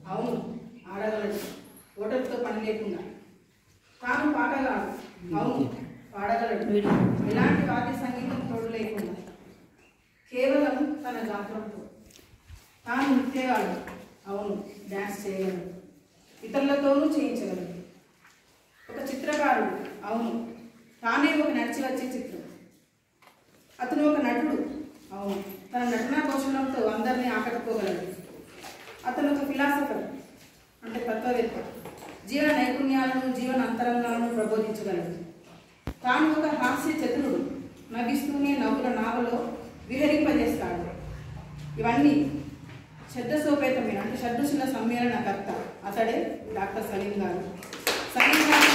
అవును ఆడగలడు ఓటర్తో పని లేకుండా తాను పాటగాడు అవును పాడగలడు ఎలాంటి వాద్య సంగీతం తోడు లేకుండా కేవలం తన గాత్రంతో తాను నృత్యగాడు అవును డ్యాన్స్ చేయగలడు ఇతరులతోనూ చేయించగలడు ఒక చిత్రకారుడు అవును తానే ఒక నడిచి వచ్చే చిత్రం అతను ఒక నటుడు అవును తన నటనా కౌశలంతో అందరినీ ఆకట్టుకోగలడు అతను ఒక ఫిలాసఫర్ అంటే తత్వవేత్త జీవన నైపుణ్యాలను జీవన అంతరంగాలను ప్రబోధించగలడు తాను ఒక హాస్య చతురుడు నవ్విస్తూనే నవ్వుల నావలో విహరింపజేస్తాడు ఇవన్నీ శబ్దసోపేతమైన అంటే షడ్రుచుల సమ్మేళనకర్త అతడే డాక్టర్ సలీం గారు సలీం గారు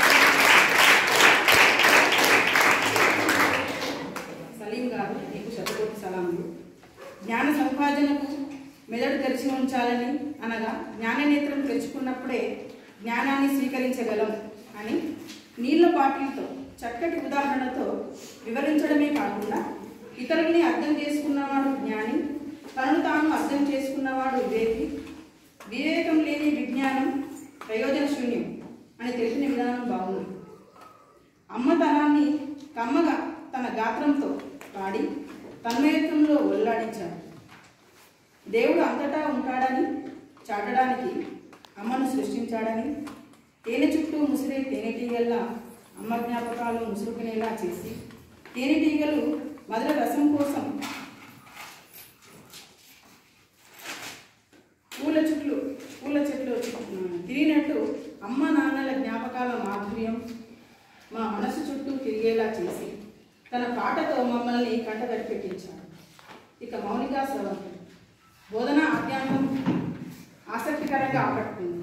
సలీం గారు నీకు శతకోటి సలాములు జ్ఞాన సంపాదనకు మెదడు తెరిచి ఉంచాలని అనగా జ్ఞాననేత్రం తెరుచుకున్నప్పుడే జ్ఞానాన్ని స్వీకరించగలం అని నీళ్ల బాటిల్తో చక్కటి ఉదాహరణతో వివరించడమే కాకుండా ఇతరుల్ని అర్థం చేసుకున్నవాడు జ్ఞాని తనను తాను అర్థం చేసుకున్నవాడు వివేకి వివేకం లేని విజ్ఞానం ప్రయోజన శూన్యం అని తెలిపిన విధానం బాగుంది అమ్మతనాన్ని కమ్మగా తన గాత్రంతో పాడి తన్మయత్వంలో ఒల్లాడించాడు దేవుడు అంతటా ఉంటాడని చాటడానికి అమ్మను సృష్టించాడని తేనె చుట్టూ ముసిరే తేనెటీగల్లా అమ్మ జ్ఞాపకాలు ముసురుకునేలా చేసి తేనెటీగలు మధుర రసం కోసం పూల చుట్లు పూల చెట్లు తిరిగినట్టు అమ్మ నాన్నల జ్ఞాపకాల మాధుర్యం మా మనసు చుట్టూ తిరిగేలా చేసి తన పాటతో మమ్మల్ని కంటతడి పెట్టించాడు ఇక మౌనికా స్రవంతి బోధన అధ్యాత్మం ఆసక్తికరంగా ఆకట్టుకుంది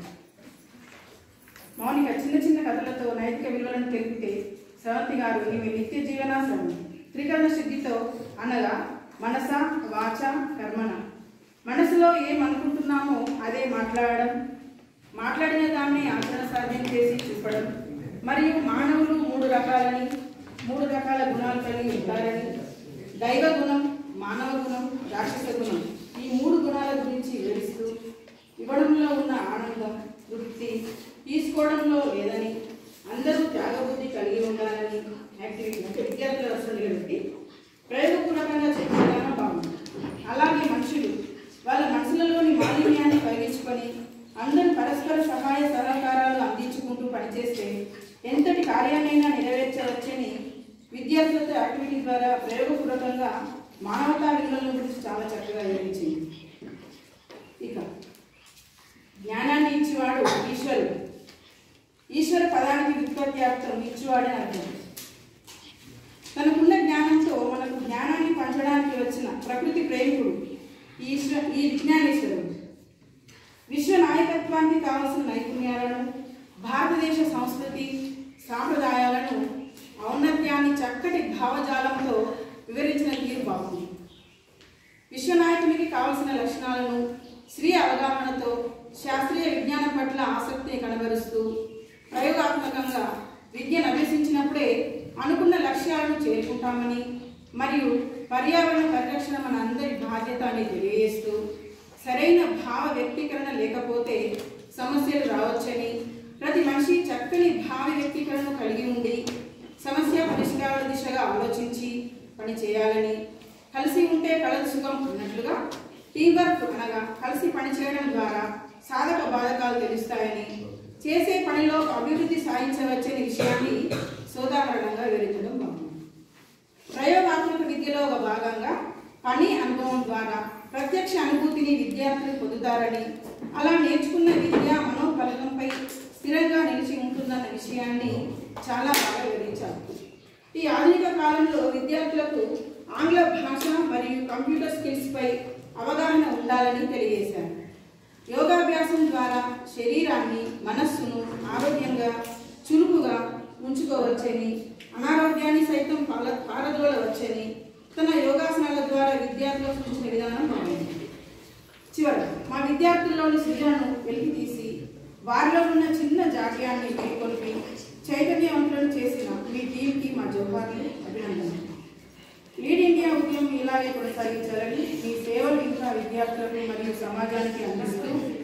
మౌనిక చిన్న చిన్న కథలతో నైతిక విలువలను తెలిపితే స్రవంతి గారు నీవి నిత్య జీవన స్రవంతి త్రికరణ శుద్ధితో అనగా మనస వాచ కర్మణ మనసులో ఏం అనుకుంటున్నామో అదే మాట్లాడడం మాట్లాడిన దాన్ని ఆచరణ సాధ్యం చేసి చూపడం మరియు మానవులు మూడు రకాలని మూడు రకాల గుణాలు కలిగి ఉంటారని దైవ గుణం మానవ గుణం రాక్షస గుణం ఈ మూడు గుణాల గురించి వివరిస్తూ ఇవ్వడంలో ఉన్న ఆనందం తృప్తి తీసుకోవడంలో లేదని అందరూ త్యాగబుద్ధి కలిగి ఉండాలని యాక్టివిటీ అంటే విద్యార్థుల అవసరం నిలబెట్టి ప్రయోగపూర్వకంగా చెప్పడం బాగుంది అలాగే మనుషులు వాళ్ళ మనసులలోని మాలిన్యాన్ని కలిగించుకొని అందరూ పరస్పర సహాయ సహకారాలు అందించుకుంటూ పనిచేస్తే ఎంతటి కార్యాన్నైనా నెరవేర్చవచ్చని విద్యార్థులతో యాక్టివిటీ ద్వారా ప్రయోగపూర్వకంగా మానవతా విలువల గురించి చాలా చక్కగా వివరించింది ఇక జ్ఞానాన్ని ఇచ్చేవాడు ఈశ్వరుడు ఈశ్వర పదానికి వ్యుత్పత్యార్థం ఇచ్చేవాడని అర్థం తనకున్న జ్ఞానంతో మనకు జ్ఞానాన్ని పంచడానికి వచ్చిన ప్రకృతి ప్రేమికుడు ఈ ఈశ్వ ఈ విజ్ఞానేశ్వరుడు విశ్వ నాయకత్వానికి కావలసిన నైపుణ్యాలను భారతదేశ సంస్కృతి సాంప్రదాయాలను ఔన్నత్యాన్ని చక్కటి భావజాలంతో వివరించిన తీరు బాగుంది విశ్వనాయకునికి కావలసిన లక్షణాలను స్వీయ అవగాహనతో శాస్త్రీయ విజ్ఞానం పట్ల ఆసక్తిని కనబరుస్తూ ప్రయోగాత్మకంగా విద్యను అభ్యసించినప్పుడే అనుకున్న లక్ష్యాలను చేరుకుంటామని మరియు పర్యావరణ పరిరక్షణ మన అందరి బాధ్యత అని తెలియజేస్తూ సరైన భావ వ్యక్తీకరణ లేకపోతే సమస్యలు రావచ్చని ప్రతి మనిషి చక్కని భావ వ్యక్తీకరణను కలిగి ఉండి సమస్య పరిష్కార దిశగా ఆలోచించి పని చేయాలని కలిసి ఉంటే కలదు సుఖం అన్నట్లుగా టీంవర్క్ అనగా కలిసి పనిచేయడం ద్వారా సాధక బాధకాలు తెలుస్తాయని చేసే పనిలో అభివృద్ధి సాధించవచ్చని విషయాన్ని సోదాహరణంగా వివరించడం బాగుంది ప్రయోగాత్మక విద్యలో ఒక భాగంగా పని అనుభవం ద్వారా ప్రత్యక్ష అనుభూతిని విద్యార్థులు పొందుతారని అలా నేర్చుకున్న విద్య మనోఫలకంపై స్థిరంగా నిలిచి ఉంటుందన్న విషయాన్ని చాలా బాగా వివరించారు ఈ ఆధునిక కాలంలో విద్యార్థులకు ఆంగ్ల భాష మరియు కంప్యూటర్ స్కిల్స్పై అవగాహన ఉండాలని తెలియజేశారు యోగాభ్యాసం ద్వారా శరీరాన్ని మనస్సును ఆరోగ్యంగా చురుకుగా ఉంచుకోవచ్చని అనారోగ్యాన్ని సైతం పాల పారదోలవచ్చని తన యోగాసనాల ద్వారా విద్యార్థులకు సూచించిన విధానం బాగుంది చివర మా విద్యార్థుల్లోని సృజనను వెలికి తీసి వారిలో ఉన్న చిన్న జాడ్యాన్ని మేల్కొల్పి చైతన్యవంతులను చేసిన మీ టీంకి మా జోహార్లు అభినందనలు లీడ్ ఇండియా ఉద్యమం ఇలాగే కొనసాగించాలని మీ సేవలు ఇంకా విద్యార్థులకు మరియు సమాజానికి అందిస్తూ మా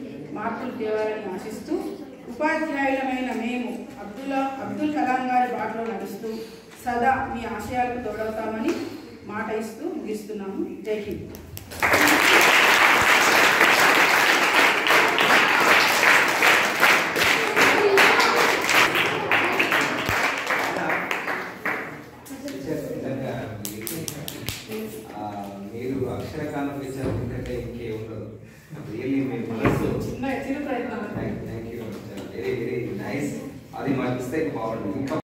మార్పులు తేవాలని ఆశిస్తూ ఉపాధ్యాయులమైన మేము అబ్దుల్లా అబ్దుల్ కలాం గారి బాటలో నడుస్తూ సదా మీ ఆశయాలకు తోడవుతామని మాట ఇస్తూ ముగిస్తున్నాము జై హింద్ నిజంగా ఆ, మీరు అక్షర కాలం ఇచ్చారు ఎందుకంటే ఇంకే ఉండదు రియల్లీ మీ మనసు చిన్న చిరు ప్రయత్నం thank you very very nice అది మాకు ఇస్తే బాగుంటుంది ఇంకా